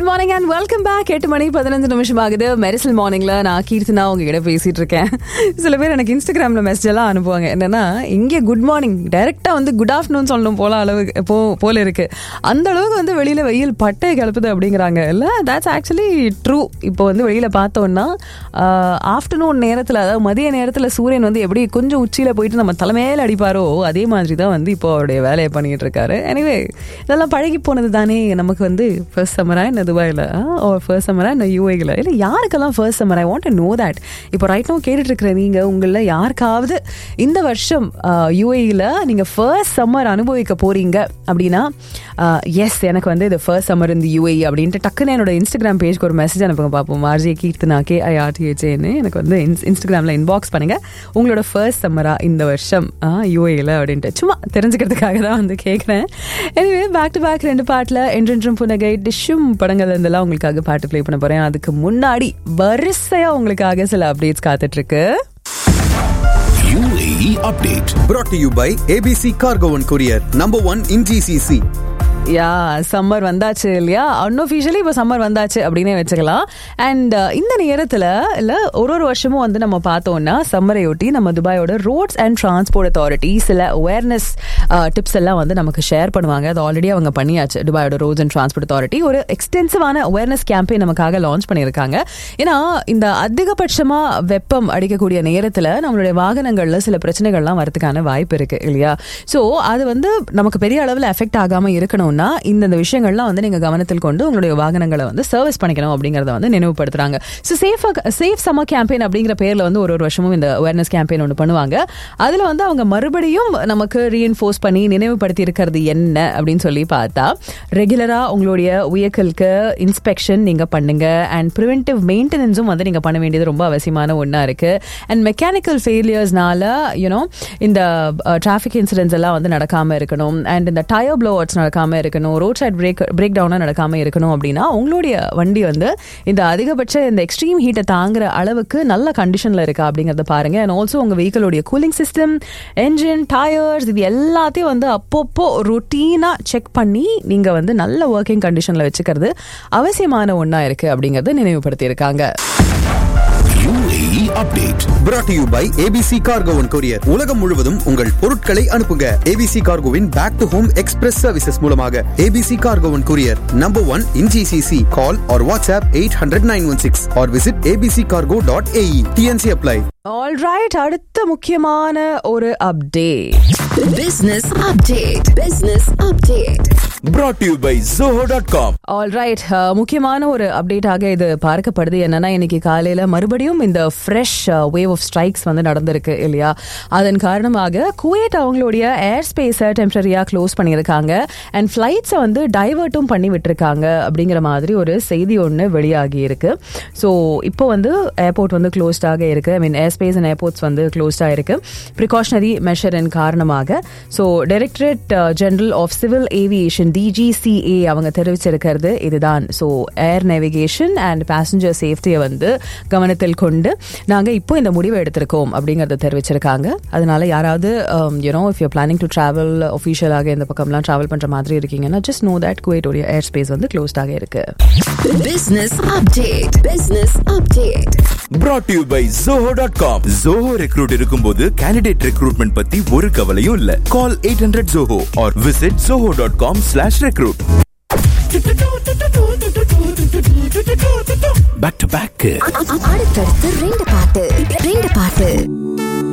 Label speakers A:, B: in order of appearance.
A: Good morning and welcome back எட்டு மணி பதினஞ்சு நிமிஷம் ஆகுது மெரிசல் மார்னிங்ல நான் கீர்த்தனா உங்ககிட்ட பேசிட்டு இருக்கேன் சில பேர் எனக்கு இன்ஸ்டாகிராம்ல மெசேஜ் எல்லாம் அனுப்புவாங்க என்னன்னா இங்கே குட் மார்னிங் டைரக்டா வந்து குட் ஆஃப்டர்நூன் சொல்லணும் போல அளவுக்கு போ போல இருக்கு அந்த அளவுக்கு வந்து வெளியில வெயில் பட்டை கிளப்புது அப்படிங்கிறாங்க இல்ல தட்ஸ் ஆக்சுவலி ட்ரூ இப்போ வந்து வெளியில பார்த்தோம்னா ஆஃப்டர்நூன் நேரத்தில் அதாவது மதிய நேரத்தில் சூரியன் வந்து எப்படி கொஞ்சம் உச்சியில போயிட்டு நம்ம தலைமையில அடிப்பாரோ அதே மாதிரி தான் வந்து இப்போ அவருடைய வேலையை பண்ணிட்டு இருக்காரு எனிவே இதெல்லாம் பழகி போனது தானே நமக்கு வந்து ஃபர்ஸ்ட் சம்மரா என்ன துபாயில் ஓ ஃபர்ஸ்ட் சம்மரா என்ன யூஏயில் இல்லை யாருக்கெல்லாம் first summer I want know that இப்போ ரைட் நோ கேட்டுட்டு இருக்கிற நீங்கள் உங்களில் யாருக்காவது இந்த வருஷம் யூஏயில் நீங்கள் ஃபர்ஸ்ட் சம்மர் அனுபவிக்க போறீங்க அப்படின்னா எஸ் எனக்கு வந்து இது ஃபர்ஸ்ட் சம்மர் இந்த யூஏ அப்படின்ட்டு டக்குன்னு என்னோட இன்ஸ்டாகிராம் பேஜ்க்கு ஒரு மெசேஜ் அனுப்புங்க பார்ப்போம் ஆர்ஜே கீர்த்தனா கே ஐ ஆர்டிஹெச்ஏன்னு எனக்கு வந்து இன்ஸ் இன்ஸ்டாகிராமில் இன்பாக்ஸ் பண்ணுங்க உங்களோட ஃபர்ஸ்ட் சம்மரா இந்த வருஷம் யூஏயில் அப்படின்ட்டு சும்மா தெரிஞ்சுக்கிறதுக்காக தான் வந்து கேட்குறேன் எனிவே பேக் டு பேக் ரெண்டு பாட்டில் என்றென்றும் புனகை டிஷ்ஷும் படங்கள் இருந்தெல்லாம் உங்களுக்காக பாட்டு ப்ளே பண்ண போறேன் அதுக்கு முன்னாடி வரிசையா உங்களுக்காக சில அப்டேட்ஸ் காத்துட்டு இருக்கு
B: UAE update.
C: brought to you by ABC Cargo and Courier, number one in GCC.
A: Yeah summer வந்தாச்சு இல்லையா அன்ஒஃபிஷியலி இப்போ சம்மர் வந்தாச்சு அப்படின்னே வச்சுக்கலாம் அண்ட் இந்த நேரத்தில் இல்லை ஒரு ஒரு வருஷமும் வந்து நம்ம பார்த்தோம்னா சம்மரையொட்டி நம்ம துபாயோட ரோட்ஸ் அண்ட் டிரான்ஸ்போர்ட் அத்தாரிட்டி சில அவேர்னஸ் டிப்ஸ் எல்லாம் வந்து நமக்கு ஷேர் பண்ணுவாங்க அது ஆல்ரெடி அவங்க பண்ணியாச்சு துபாயோட ரோட்ஸ் அண்ட் டிரான்ஸ்போர்ட் அத்தாரிட்டி ஒரு எக்ஸ்டென்சிவான அவேர்னஸ் கேம்பெயின் நமக்காக லான்ச் பண்ணியிருக்காங்க ஏன்னா இந்த அதிகபட்சமாக வெப்பம் அடிக்கக்கூடிய நேரத்தில் நம்மளுடைய வாகனங்களில் சில பிரச்சனைகள்லாம் வரதுக்கான வாய்ப்பு இருக்கு இல்லையா ஸோ அது வந்து நமக்கு பெரிய அளவில் எஃபெக்ட் ஆகாமல் இருக்கணும் பண்ணணும்னா இந்த விஷயங்கள்லாம் வந்து நீங்க கவனத்தில் கொண்டு உங்களுடைய வாகனங்களை வந்து சர்வீஸ் பண்ணிக்கணும் அப்படிங்கறத வந்து நினைவுபடுத்துறாங்க so safe safe summer campaign அப்படிங்கிற பேர்ல வந்து ஒரு ஒரு வருஷமும் இந்த அவேர்னஸ் கேம்பெயின் ஒன்று பண்ணுவாங்க அதுல வந்து அவங்க மறுபடியும் நமக்கு ரீஎன்ஃபோர்ஸ் பண்ணி நினைவுபடுத்தி இருக்கிறது என்ன அப்படின்னு சொல்லி பார்த்தா ரெகுலரா உங்களுடைய வெஹிக்கிள்க்கு இன்ஸ்பெக்ஷன் நீங்க பண்ணுங்க அண்ட் ப்ரிவென்டிவ் மெயின்டெனன்ஸும் வந்து நீங்க பண்ண வேண்டியது ரொம்ப அவசியமான ஒன்றா இருக்கு அண்ட் மெக்கானிக்கல் ஃபெயிலியர்ஸ்னால யூனோ இந்த டிராஃபிக் இன்சிடென்ட்ஸ் எல்லாம் வந்து நடக்காம இருக்கணும் அண்ட் இந்த டயர் ப்ளோவர்ட்ஸ் நடக்காம இருக்கணும் ரோட் சைட் பிரேக் பிரேக் டவுனாக நடக்காம இருக்கணும் அப்படின்னா உங்களுடைய வண்டி வந்து இந்த அதிகபட்ச இந்த எக்ஸ்ட்ரீம் ஹீட்டை தாங்குற அளவுக்கு நல்ல கண்டிஷன்ல இருக்கா அப்படிங்கறத பாருங்க அண்ட் ஆல்சோ உங்க வெஹிக்கிளோடைய கூலிங் சிஸ்டம் என்ஜின் டயர்ஸ் இது எல்லாத்தையும் வந்து அப்பப்போ ரொட்டீனா செக் பண்ணி நீங்க வந்து நல்ல ஒர்க்கிங் கண்டிஷன்ல வச்சுக்கிறது அவசியமான ஒன்றா இருக்கு அப்படிங்கறத நினைவுபடுத்தி இருக்காங்க
B: UAE update.
C: brought to you by ABC Cargo and Courier. உலகம் முழுவதும் உங்கள் பொருட்களை அனுப்புங்க ABC Cargoவின் back to home express services மூலமாக ABC Cargo and Courier, number one in GCC. Call or WhatsApp 800-916 or visit abccargo.ae. TNC apply.
A: Alright அடுத்த முக்கியமான ஒரு update
D: Business update. Business update.
B: Brought to you by Zoho.com.
A: Alright முக்கியமான ஒரு அப்டேட்டாக இது பார்க்கப்படுது என்னன்னா இன்னைக்கு காலையில மறுபடியும் இந்த ஃப்ரெஷ் வேவ் ஆஃப் ஸ்ட்ரைக்ஸ் வந்து நடந்திருக்கு இல்லையா அதன் காரணமாக குவைட் அவங்களுடைய ஏர் ஸ்பேஸை டெம்பரரியா க்ளோஸ் பண்ணியிருக்காங்க அண்ட் ஃபிளைட்ஸை வந்து டைவர்ட்டும் பண்ணி விட்டுருக்காங்க அப்படிங்கிற மாதிரி ஒரு செய்தி ஒன்று வெளியாகி இருக்கு ஸோ இப்போ வந்து ஏர்போர்ட் வந்து க்ளோஸ்டாக இருக்கு I mean air space and airports வந்து க்ளோஸ்டாக இருக்கு ப்ரிகாஷனரி மெஷரின் காரணமாக so directorate general of civil aviation DGCA அவங்க தெரிவிச்சிருக்கிறது இதுதான் so air navigation and passenger சேஃப்டியை வந்து கவனத்தில் கொண்டு நாங்கள் இப்போ இந்த முடிவை எடுத்திருக்கோம் அப்படிங்கறத தெரிவிச்சிருக்காங்க அதனால யாராவது you know if you planning to travel ஒஃபிஷியலாக இந்த பக்கம்லாம் டிராவல் பண்ற மாதிரி இருக்கீங்கன்னா ஜஸ்ட் நோ தட் குவைட்டோடைய ஏர் ஸ்பேஸ் வந்து க்ளோஸ்டாக இருக்கு
D: Business update. Business update.
B: Brought to you by Zoho.com. Zoho Recruit இருக்கும்போது candidate recruitment பத்தி ஒரு கவலையும் இல்ல. Call 800 Zoho or visit zoho.com slash recruit. Back to back.
D: அடுத்தடுத்து ரெண்டு பாட்டு ரெண்டு பாட்டு